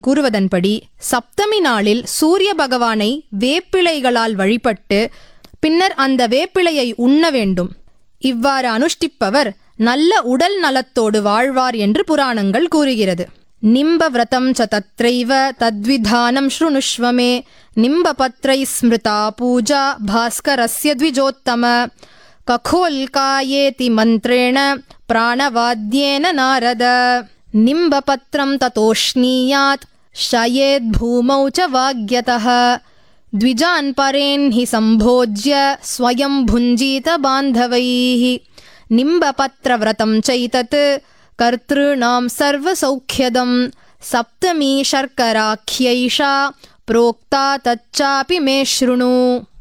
கூறுவதன்படி சப்தமி நாளில் சூரிய பகவானை வேப்பிலைகளால் வழிபட்டு பின்னர் அந்த வேப்பிலையை உண்ண வேண்டும் இவ்வாறு அனுஷ்டிப்பவர் நல்ல உடல் நலத்தோடு வாழ்வார் என்று புராணங்கள் கூறுகிறது நிம்ப விரதம் ச தத்ரைவ தத்விதானம் ஸ்ருணுஷ்வ மே நிம்பபத்ரை ஸ்மிருதா பூஜா பாஸ்கரஸ்ய த்விஜோத்தம ககோல்காயேதி மந்திரேண பிராணவாத்யேன நாரத நிம்பபத்ரம் ததோஷ்ணீயாத் शयेद् भूमौ च वाग्यतः द्विजान् परेन् हि सम्भोज्य स्वयं भुञ्जीत बान्धवैः निम्बपत्रव्रतं चैतत् कर्तॄणां सर्वसौख्यदं सप्तमी शर्कराख्यैषा प्रोक्ता तच्चापि मे शृणु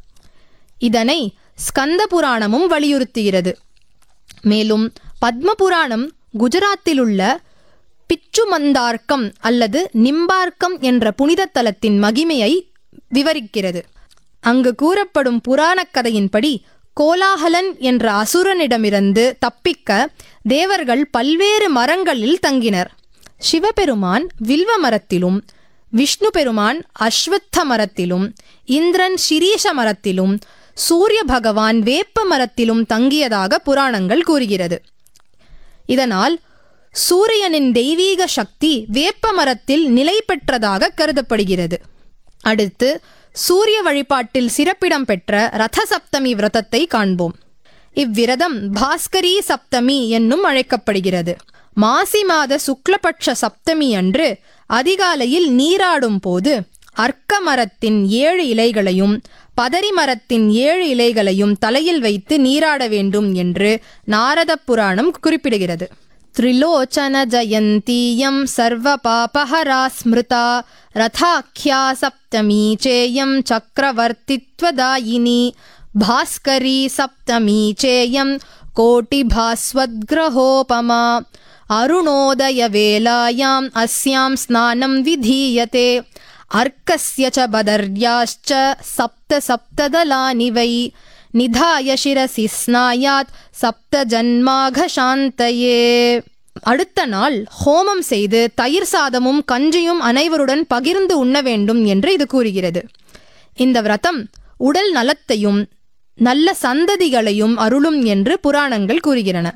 இதனை ஸ்கந்த புராணமும் வலியுறுத்துகிறது மேலும் பத்ம புராணம் குஜராத்தில் உள்ள பிச்சுமந்தார்க்கம் அல்லது நிம்பார்க்கம் என்ற புனித தலத்தின் மகிமையை விவரிக்கிறது அங்கு கூறப்படும் புராணக் கதையின்படி கோலாகலன் என்ற அசுரனிடமிருந்து தப்பிக்க தேவர்கள் பல்வேறு மரங்களில் தங்கினர் சிவபெருமான் வில்வ மரத்திலும் விஷ்ணு பெருமான் அஸ்வத்த மரத்திலும் இந்திரன் சிரீஷ மரத்திலும் சூரிய பகவான் வேப்ப மரத்திலும் தங்கியதாக புராணங்கள் கூறுகிறது இதனால் சூரியனின் தெய்வீக சக்தி வேப்ப மரத்தில் நிலை பெற்றதாக கருதப்படுகிறது அடுத்து சூரிய வழிபாட்டில் சிறப்பிடம் பெற்ற ரத சப்தமி விரதத்தை காண்போம் இவ்விரதம் பாஸ்கரி சப்தமி என்னும் அழைக்கப்படுகிறது மாசி மாத சுக்லபட்ச சப்தமி அன்று அதிகாலையில் நீராடும் போது அர்க்க மரத்தின் ஏழு இலைகளையும் பதரி மரத்தின் ஏழு இலைகளையும் தலையில் வைத்து நீராட வேண்டும் என்று நாரத புராணம் குறிப்பிடுகிறது त्रिलोचन जयन्तीयं सर्वपापहरा स्मृता रथाख्या सप्तमी चेयं चक्रवर्तित्वदायिनी भास्करी सप्तमी चेयं कोटिभास्वद्ग्रहोपमा अरुणोदयवेलायाम् अस्यां स्नानं विधीयते अर्कस्य च बदर्याश्च सप्त सप्तदलानि वै நிதாய சிரசி ஸ்நாயாத் சப்த ஜன்மாக சாந்தயே அடுத்த நாள் ஹோமம் செய்து தயிர் சாதமும் கஞ்சியும் அனைவருடன் பகிர்ந்து உண்ண வேண்டும் என்று இது கூறுகிறது இந்த விரதம் உடல் நலத்தையும் நல்ல சந்ததிகளையும் அருளும் என்று புராணங்கள் கூறுகிறன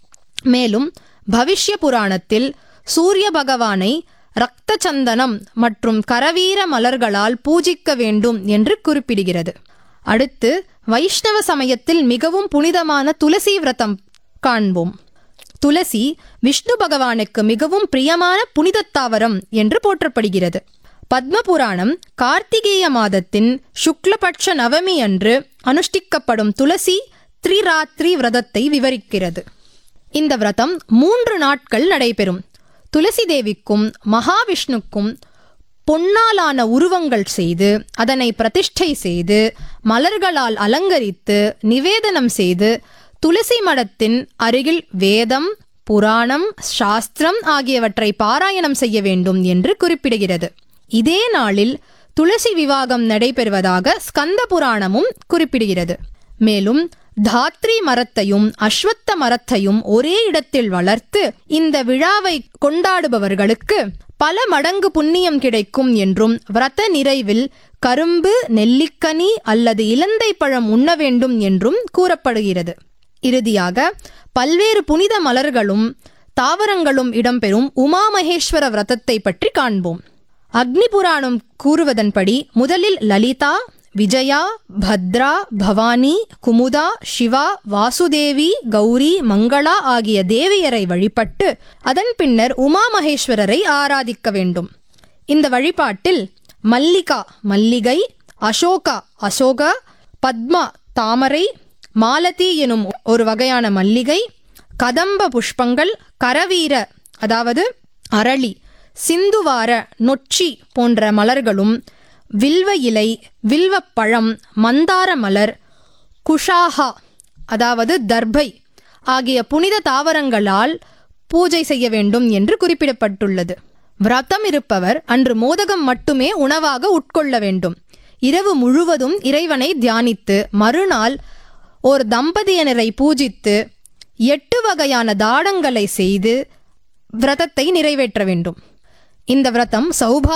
மேலும் பவிஷ்ய புராணத்தில் சூரிய பகவானை இரத்த சந்தனம் மற்றும் கரவீர மலர்களால் பூஜிக்க வேண்டும் என்று குறிப்பிடுகிறது அடுத்து வைஷ்ணவ சமயத்தில் மிகவும் புனிதமான துளசி விரதம் காண்போம் துளசி விஷ்ணு பகவானுக்கு மிகவும் பிரியமான புனித தாவரம் என்று போற்றப்படுகிறது பத்ம புராணம் கார்த்திகேய மாதத்தின் சுக்லபட்ச நவமி அன்று அனுஷ்டிக்கப்படும் துளசி த்ரிராத்திரி விரதத்தை விவரிக்கிறது இந்த விரதம் மூன்று நாட்கள் நடைபெறும் துளசி தேவிக்கும் மகாவிஷ்ணுக்கும் பொன்னாலான உருவங்கள் செய்து அதனை பிரதிஷ்டை செய்து மலர்களால் அலங்கரித்து நிவேதனம் செய்து துளசி மடத்தின் அருகில் வேதம் புராணம் சாஸ்திரம் ஆகியவற்றை பாராயணம் செய்ய வேண்டும் என்று குறிப்பிடுகிறது இதே நாளில் துளசி விவாகம் நடைபெறுவதாக ஸ்கந்த புராணமும் குறிப்பிடுகிறது மேலும் தாத்ரி மரத்தையும் அஸ்வத்த மரத்தையும் ஒரே இடத்தில் வளர்த்து இந்த விழாவை கொண்டாடுபவர்களுக்கு பல மடங்கு புண்ணியம் கிடைக்கும் என்றும் விரத நிறைவில் கரும்பு நெல்லிக்கனி அல்லது இலந்தை பழம் உண்ண வேண்டும் என்றும் கூறப்படுகிறது இறுதியாக பல்வேறு புனித மலர்களும் தாவரங்களும் இடம்பெறும் உமாமகேஸ்வர விரதத்தை பற்றி காண்போம் அக்னி புராணம் கூறுவதன்படி முதலில் லலிதா விஜயா பத்ரா பவானி குமுதா சிவா வாசுதேவி கௌரி மங்களா ஆகிய தேவியரை வழிபட்டு அதன் பின்னர் உமா மகேஸ்வரரை ஆராதிக்க வேண்டும் இந்த வழிபாட்டில் மல்லிகா மல்லிகை அசோகா அசோகா பத்மா தாமரை மாலதி எனும் ஒரு வகையான மல்லிகை கதம்ப புஷ்பங்கள் கரவீர அதாவது அரளி சிந்துவார நொச்சி போன்ற மலர்களும் வில்வ இலை வில்வப்பழம் மந்தார மலர் குஷாஹா அதாவது தர்பை ஆகிய புனித தாவரங்களால் பூஜை செய்ய வேண்டும் என்று குறிப்பிடப்பட்டுள்ளது விரதம் இருப்பவர் அன்று மோதகம் மட்டுமே உணவாக உட்கொள்ள வேண்டும் இரவு முழுவதும் இறைவனை தியானித்து மறுநாள் ஒரு தம்பதியினரை பூஜித்து எட்டு வகையான தாடங்களை செய்து விரதத்தை நிறைவேற்ற வேண்டும் இந்த விரதம் சௌபா